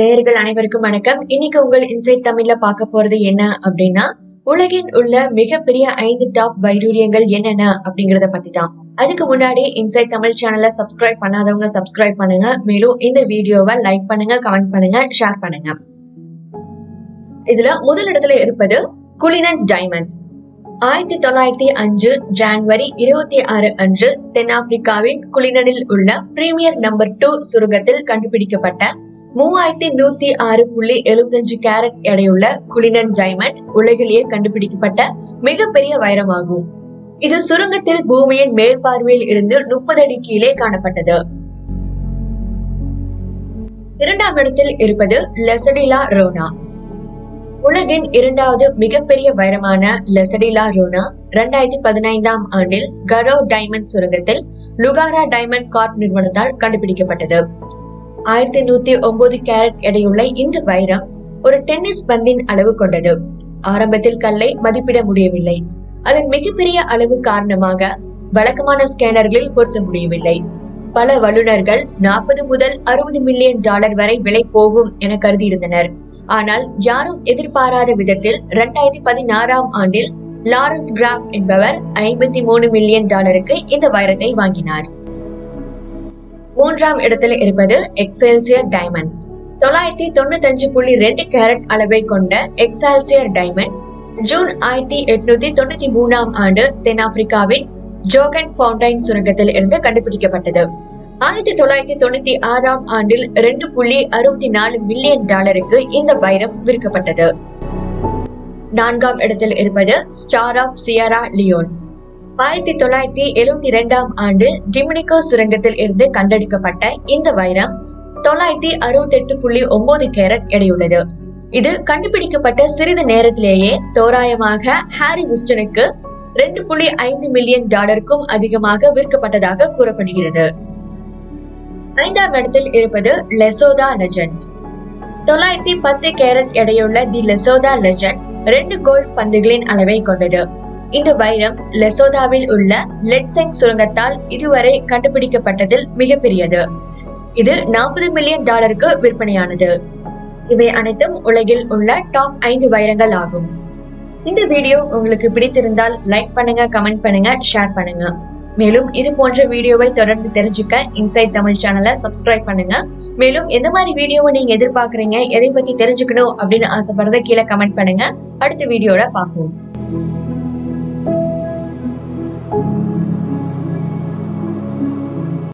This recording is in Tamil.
நேயர்கள் அனைவருக்கும் வணக்கம் இன்னைக்கு உங்கள் இன்சைட் தமிழ்ல பார்க்க போறது என்ன அப்படின்னா உலகின் உள்ள மிகப்பெரிய ஐந்து டாப் வைரூரியங்கள் என்னென்ன அப்படிங்கறத பத்தி தான் அதுக்கு முன்னாடி இன்சைட் தமிழ் சேனலை சப்ஸ்கிரைப் பண்ணாதவங்க சப்ஸ்கிரைப் பண்ணுங்க மேலும் இந்த வீடியோவை லைக் பண்ணுங்க கமெண்ட் பண்ணுங்க ஷேர் பண்ணுங்க இதுல முதல் இடத்துல இருப்பது குலினன் டைமண்ட் ஆயிரத்தி தொள்ளாயிரத்தி அஞ்சு ஜான்வரி இருபத்தி ஆறு அன்று தென்னாப்பிரிக்காவின் குலினனில் உள்ள பிரீமியர் நம்பர் டூ சுரங்கத்தில் கண்டுபிடிக்கப்பட்ட மூவாயிரத்தி நூத்தி ஆறு புள்ளி எழுபத்தஞ்சு கேரட் எடையுள்ள குலினன் டைமண்ட் உலகிலேயே கண்டுபிடிக்கப்பட்ட மிகப்பெரிய வைரமாகும் இது சுரங்கத்தில் பூமியின் மேற்பார்வையில் இருந்து முப்பது அடி கீழே காணப்பட்டது இரண்டாம் இடத்தில் இருப்பது லெசடிலா ரோனா உலகின் இரண்டாவது மிகப்பெரிய வைரமான லெசடிலா ரோனா இரண்டாயிரத்தி பதினைந்தாம் ஆண்டில் கரோ டைமண்ட் சுரங்கத்தில் லுகாரா டைமண்ட் கார்ப் நிறுவனத்தால் கண்டுபிடிக்கப்பட்டது ஆயிரத்தி நூத்தி ஒன்பது கேரட் எடையுள்ள இந்த வைரம் ஒரு டென்னிஸ் பந்தின் அளவு கொண்டது ஆரம்பத்தில் கல்லை மதிப்பிட முடியவில்லை அதன் மிகப்பெரிய அளவு காரணமாக வழக்கமான ஸ்கேனர்களில் பொருத்த முடியவில்லை பல வல்லுநர்கள் நாற்பது முதல் அறுபது மில்லியன் டாலர் வரை விலை போகும் என கருதியிருந்தனர் ஆனால் யாரும் எதிர்பாராத விதத்தில் இரண்டாயிரத்தி பதினாறாம் ஆண்டில் லாரன்ஸ் கிராஃப் என்பவர் ஐம்பத்தி மூணு மில்லியன் டாலருக்கு இந்த வைரத்தை வாங்கினார் மூன்றாம் இடத்தில் இருப்பது எக்ஸெல்சியர் டைமண்ட் தொள்ளாயிரத்தி தொண்ணூத்தஞ்சு புள்ளி ரெண்டு கேரட் அளவை கொண்ட எக்ஸால்சியர் டைமண்ட் ஜூன் ஆயிரத்தி எட்நூத்தி தொண்ணூத்தி மூணாம் ஆண்டு தென்னாப்பிரிக்காவின் ஜோகன் ஃபவுண்டைன் சுரங்கத்தில் இருந்து கண்டுபிடிக்கப்பட்டது ஆயிரத்தி தொள்ளாயிரத்தி தொண்ணூத்தி ஆறாம் ஆண்டில் ரெண்டு புள்ளி அறுபத்தி நாலு மில்லியன் டாலருக்கு இந்த வைரம் விற்கப்பட்டது நான்காம் இடத்தில் இருப்பது ஸ்டார் ஆஃப் சியரா லியோன் ஆயிரத்தி தொள்ளாயிரத்தி எழுபத்தி இரண்டாம் ஆண்டு டிமினிகோ சுரங்கத்தில் இருந்து கண்டெடுக்கப்பட்ட இந்த வைரம் தொள்ளாயிரத்தி அறுபத்தி எட்டு புள்ளி ஒன்பது கேரட் எடையுள்ளது இது கண்டுபிடிக்கப்பட்ட சிறிது நேரத்திலேயே தோராயமாக ஹாரி விஸ்டனுக்கு ரெண்டு புள்ளி ஐந்து மில்லியன் டாலருக்கும் அதிகமாக விற்கப்பட்டதாக கூறப்படுகிறது ஐந்தாம் இடத்தில் இருப்பது லெசோதா லெஜண்ட் தொள்ளாயிரத்தி பத்து கேரட் எடையுள்ள தி லெசோதா லெஜண்ட் ரெண்டு கோல்ட் பந்துகளின் அளவை கொண்டது இந்த வைரம் லெசோதாவில் உள்ள லெட்செங் சுரங்கத்தால் இதுவரை கண்டுபிடிக்கப்பட்டதில் மிகப்பெரியது இது நாற்பது மில்லியன் டாலருக்கு விற்பனையானது இவை அனைத்தும் உலகில் உள்ள டாப் ஐந்து வைரங்கள் ஆகும் இந்த வீடியோ உங்களுக்கு பிடித்திருந்தால் லைக் பண்ணுங்க கமெண்ட் பண்ணுங்க ஷேர் பண்ணுங்க மேலும் இது போன்ற வீடியோவை தொடர்ந்து தெரிஞ்சுக்க இன்சைட் தமிழ் சேனலை சப்ஸ்கிரைப் பண்ணுங்க மேலும் எந்த மாதிரி வீடியோவை நீங்க எதிர்பார்க்கறீங்க எதை பத்தி தெரிஞ்சுக்கணும் அப்படின்னு ஆசைப்படுறத கீழே கமெண்ட் பண்ணுங்க அடுத்த வீடியோல பார்ப்போம்